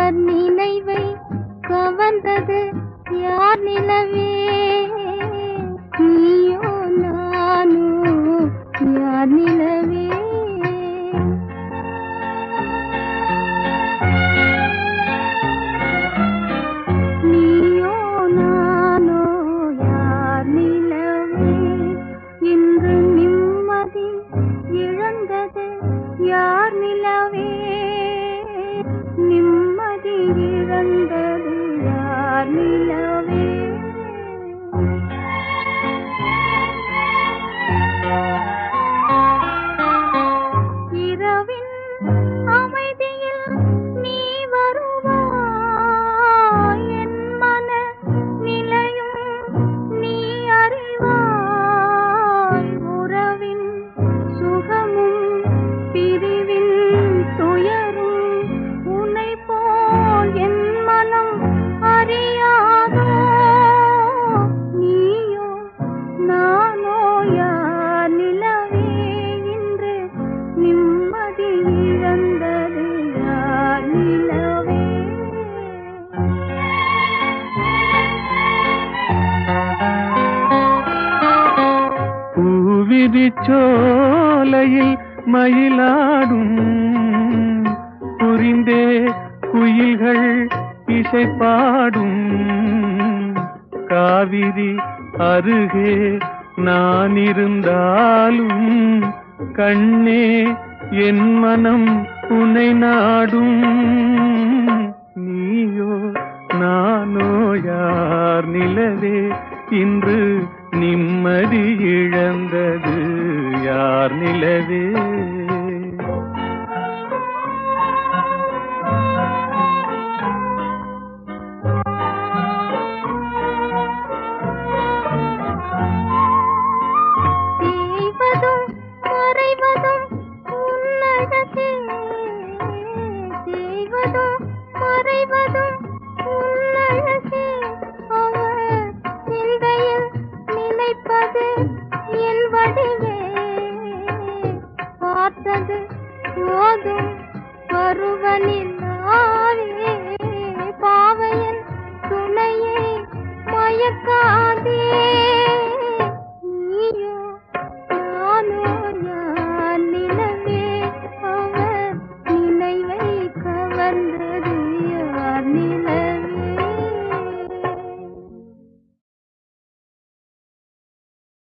யார் நினைவை கவர்ந்தது யார் நிலவே நீயோ நானோ யார் நிலவே நீயோ நானோ யார் நிலவே இன்று நிம்மதி இழந்தது யார் நிலவே நிம்மதி இழந்தது யார் நிலவே இரவின் அமைதியில் நீ வருவாய் என் மன நிலையும் நீ அறிவாய் உறவின் சுகமும் பிரிவின் துயரும் உன்னை போல் என் மனம் அறியாதோ நீயோ நானோ யார் நிலவே இன்று நிம்மதி இழந்தது யார் நிலவே பூவிரிச்சோலையில் மயிலாடும் புரிந்தே குயில்கள் இசை பாடும் காவிரி அருகே நான் இருந்தாலும் கண்ணே என் மனம் உன்னை நாடும் நீயோ நானோ யார் நிலவே இன்று நிம்மதி இழந்தது யார் நிலவே தேய்வதும் மறைவதும் உன்னழகே தேய்வதும் மறைவதும் உன்னழகே அவர் சிந்தையில் நினைப்பது என் வடிவே பார்த்தது போதும் பருவனில்லாவே பாவையன் துணையே மயக்காதே